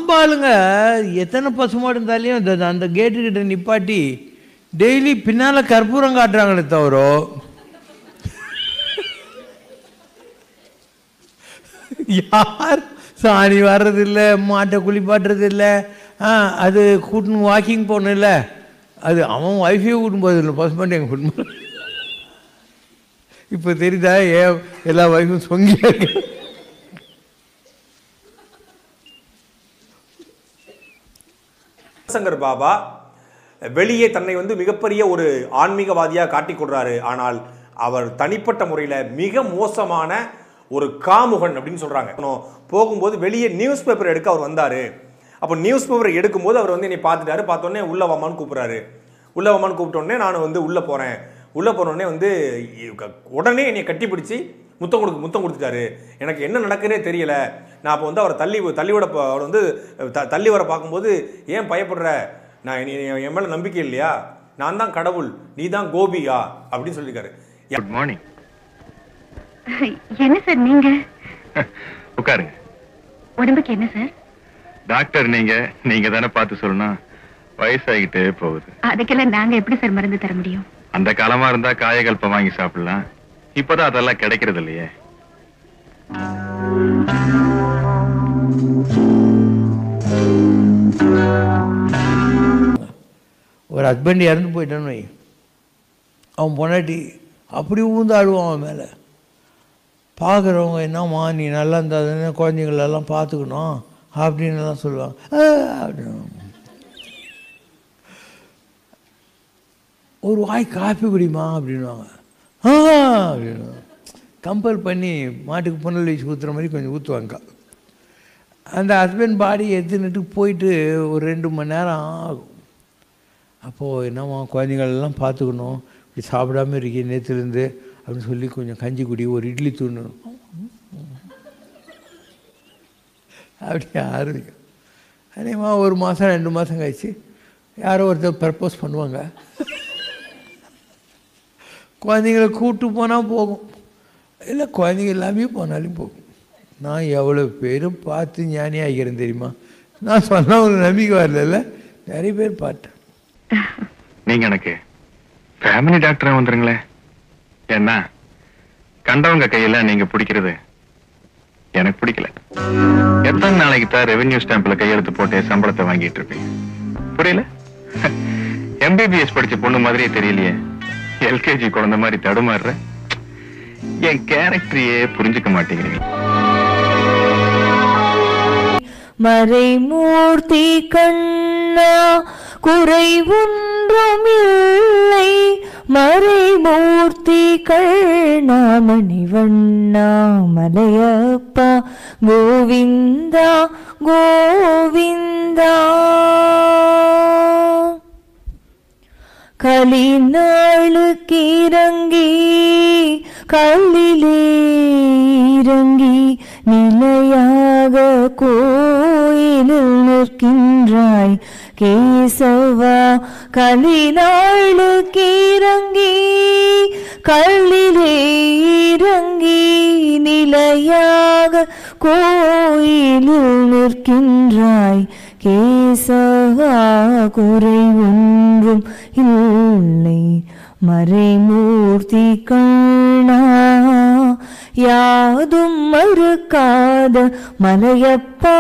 நம்ம ஆளுங்க எத்தனை பசுமாடு இருந்தாலையும் இந்த அந்த கேட்டுக்கிட்ட நிப்பாட்டி டெய்லி பின்னால் கற்பூரம் காட்டுறாங்களே தவிர யார் சாணி வர்றதில்ல மாட்டை குளிப்பாட்டுறது இல்லை ஆ அது கூட்டின்னு வாக்கிங் போகணும்ல அது அவன் ஒய்ஃபையே கூட்டும் போதில்லை பசுமாட்டு எங்கள் குடும்பம் இப்போ தெரியுதா ஏன் எல்லா ஒய்ஃபும் சொங்கியா இருக்கு சங்கர் பாபா வெளியே தன்னை வந்து மிகப்பெரிய ஒரு ஆன்மீகவாதியாக காட்டிக் கொள்றாரு ஆனால் அவர் தனிப்பட்ட முறையில் மிக மோசமான ஒரு காமுகன் அப்படின்னு சொல்றாங்க இன்னும் போகும்போது வெளியே நியூஸ் பேப்பர் எடுக்க அவர் வந்தாரு அப்போ நியூஸ் பேப்பர் எடுக்கும்போது அவர் வந்து என்னை பார்த்துட்டாரு பார்த்தோன்னே உள்ள வாமான்னு கூப்பிடுறாரு உள்ள வாமான்னு கூப்பிட்டோடனே நான் வந்து உள்ள போறேன் உள்ள போனோடனே வந்து உடனே என்னை கட்டிப்பிடிச்சு முத்தம் கொடுக்கு முத்தம் கொடுத்துட்டாரு எனக்கு என்ன நடக்குன்னே தெரியல நான் அப்போ வந்து அவரை தள்ளி தள்ளி விட ப- அவர் வந்து த- தள்ளி வர பார்க்கும்போது ஏன் பயப்படுற நான் நீ என் மேலே நம்பிக்கை இல்லையா நான் தான் கடவுள் நீ தான் கோபியா அப்படின்னு சொல்லியிருக்காரு குட் மார்னிங் என்ன சார் நீங்க உட்காருங்க உடம்புக்கு என்ன சார் டாக்டர் நீங்க நீங்க தானே பார்த்து சொல்லணும் வயசாகிட்டே போகுது அதுக்கெல்லாம் நாங்க எப்படி சார் மருந்து தர முடியும் அந்த காலமா இருந்தா காயகல்பம் வாங்கி சாப்பிடலாம் இப்பதான் அதெல்லாம் கிடைக்கிறது இல்லையே ஒரு ஹஸ்பண்ட் இறந்து போயிட்டான்னு வை அவன் பொண்டாட்டி அப்படி ஊந்து ஆடுவான் அவன் மேலே பார்க்குறவங்க என்னம்மா நீ நல்லா இருந்தா குழந்தைங்களெல்லாம் பார்த்துக்கணும் அப்படின்னு எல்லாம் சொல்லுவாங்க "ஆ" அப்படின்னு ஒரு வாய் காப்பி குடிமா அப்படின்வாங்க ஆ அப்படின்னு கம்பல் பண்ணி மாட்டுக்கு புனல் வச்சு ஊற்றுற மாதிரி கொஞ்சம் ஊற்றுவாங்க அந்த ஹஸ்பண்ட் பாடி எடுத்துன்னுட்டு போயிட்டு ஒரு ரெண்டு மணி நேரம் ஆகும் அப்போது என்னம்மா குழந்தைகள் எல்லாம் பார்த்துக்கணும் இப்படி சாப்பிடாம இருக்கே நேற்றுலேருந்து அப்படின்னு சொல்லி கொஞ்சம் கஞ்சி குடி ஒரு இட்லி தூணு அப்படி ஆரம்பிக்கும் அதேமா ஒரு மாதம் ரெண்டு மாதம் கழிச்சு யாரோ ஒருத்தர் ப்ரப்போஸ் பண்ணுவாங்க குழந்தைங்கள கூட்டு போனால் போகும் இல்லை குழந்தைங்க எல்லாமே போனாலும் போகும் நான் எவ்வளோ பேரும் பார்த்து ஞானி ஆகிறேன் தெரியுமா நான் சொன்ன ஒரு நம்பிக்கை வரல நிறைய பேர் பார்த்தேன் நீங்க எனக்கு ஃபேமிலி டாக்டரா வந்துருங்களே என்ன கண்டவங்க கையில நீங்க பிடிக்கிறது எனக்கு பிடிக்கல எத்தனை நாளைக்கு தான் ரெவென்யூ ஸ்டாம்ப்ல கையெழுத்து போட்டு சம்பளத்தை வாங்கிட்டு இருப்பீங்க புரியல எம்பிபிஎஸ் படிச்ச பொண்ணு மாதிரியே தெரியலையே எல்கேஜி குழந்தை மாதிரி தடுமாறுற என் கேரக்டரையே புரிஞ்சுக்க மாட்டேங்கிறீங்க மறைமூர்த்தி கண்ணா குறை ஒன்றும் இல்லை மறைமூர்த்தி கண்ணா மணிவண்ணா மலையப்பா கோவிந்தா கோவிந்தா கலிநாளுக்கு இறங்கி கல்லிலே இறங்கி நிலையாக கோயிலில் நிற்கின்றாய் கேசவா கலிநாளுக்கு இறங்கி கல்லிலே இறங்கி நிலையாக கோயிலில் நிற்கின்றாய் கேசவா குறை ஒன்றும் இல்லை மறைமூர்த்தி கண்ணா யாதும் மறுக்காத மலையப்பா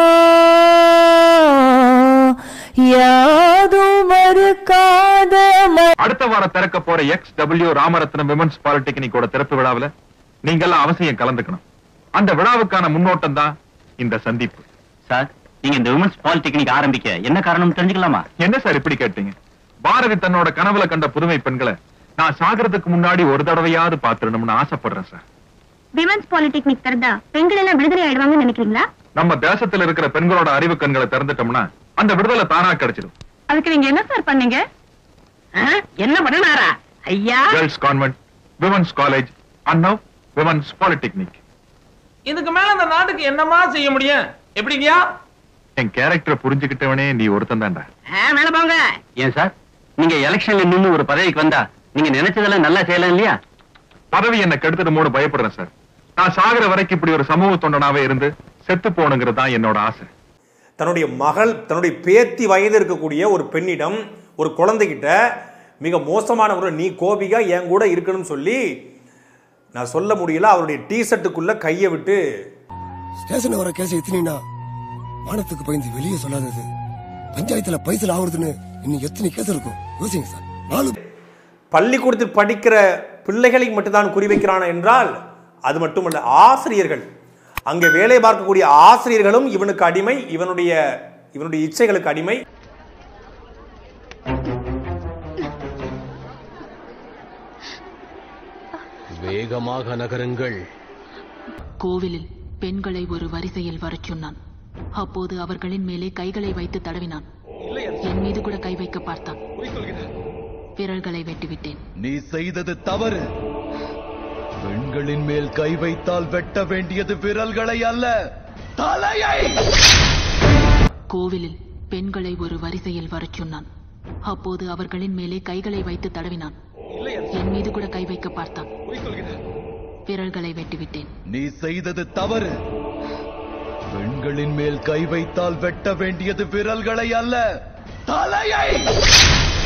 யாதும் மறுக்காத ம- அடுத்த வாரம் திறக்க போற எக்ஸ் டபிள்யூ ராமரத்னம் விமன்ஸ் பாலிடெக்னிக்கோட திறப்பு விழாவுல நீங்க எல்லாம் அவசியம் கலந்துக்கணும் அந்த விழாவுக்கான முன்னோட்டம் தான் இந்த சந்திப்பு சார் நீங்க இந்த விமன்ஸ் பாலிடெக்னிக் ஆரம்பிக்க என்ன காரணம் தெரிஞ்சுக்கலாமா என்ன சார் இப்படி கேட்டீங்க பாரதி தன்னோட கனவுல கண்ட புதுமை பெண்களை நான் சாகிறதுக்கு முன்னாடி ஒரு தடவையாவது பாத்துடணும்னு ஆசைப்படுறேன் சார் விமன்ஸ் பாலிடெக்னிக் திறந்தா பெண்கள் எல்லாம் விடுதலை ஆயிடுவாங்கன்னு நினைக்கிறீங்களா நம்ம தேசத்துல இருக்கிற பெண்களோட அறிவு கண்களை திறந்துட்டோம்னா அந்த விடுதலை தானா கிடைச்சிடும் அதுக்கு நீங்க என்ன சார் பண்ணீங்க என்ன பண்ணனாரா ஐயா girls convent women's college and women's polytechnic இதுக்கு மேல இந்த நாட்டுக்கு என்னமா செய்ய முடியும் எப்படிங்கயா என் கேரக்டரை புரிஞ்சுக்கிட்டவனே நீ ஒருத்தன் தான்டா மேல போங்க ஏன் சார் நீங்க எலெக்ஷன்ல நின்னு ஒரு பதவிக்கு வந்தா நீங்க நினைச்சதெல்லாம் நல்லா செய்யலாம் இல்லையா பதவி என்ன கெடுத்துடுமோடு பயப்படுறேன் சார் நான் சாகுற வரைக்கும் இப்படி ஒரு சமூக தொண்டனாவே இருந்து செத்து போகணுங்கிறது தான் என்னோட ஆசை தன்னுடைய மகள் தன்னுடைய பேத்தி வயது இருக்கக்கூடிய ஒரு பெண்ணிடம் ஒரு குழந்தைகிட்ட மிக மோசமான ஒரு நீ கோபிகா என் கூட இருக்கணும்னு சொல்லி நான் சொல்ல முடியல அவருடைய டிஷர்ட்டுக்குள்ள கையை விட்டு ஸ்டேஷன் வர கேஸ் எத்தினா மானத்துக்கு பயந்து வெளியே சொல்லாதது பஞ்சாயத்துல பைசல் ஆகுறதுன்னு இன்னும் எத்தனை கேஸ் இருக்கும் யோசிங்க சார் நாலு பள்ளிக்கூடத்தில் படிக்கிற பிள்ளைகளை மட்டும்தான் குறிவைக்கிறான் என்றால் அது மட்டுமல்ல ஆசிரியர்கள் அங்கே வேலை பார்க்கக்கூடிய ஆசிரியர்களும் இவனுக்கு அடிமை இவனுடைய இவனுடைய இச்சைகளுக்கு அடிமை வேகமாக நகருங்கள் கோவிலில் பெண்களை ஒரு வரிசையில் வரச் சொன்னான் அப்போது அவர்களின் மேலே கைகளை வைத்து தடவினான் என் மீது கூட கை வைக்க பார்த்தான் விரல்களை வெட்டிவிட்டேன் நீ செய்தது தவறு பெண்களின் மேல் கை வைத்தால் வெட்ட வேண்டியது விரல்களை அல்ல தலையை கோவிலில் பெண்களை ஒரு வரிசையில் வரச் சொன்னான் அப்போது அவர்களின் மேலே கைகளை வைத்து தடவினான் என் மீது கூட கை வைக்க பார்த்தான் விரல்களை வெட்டிவிட்டேன் நீ செய்தது தவறு பெண்களின் மேல் கை வைத்தால் வெட்ட வேண்டியது விரல்களை அல்ல தலையை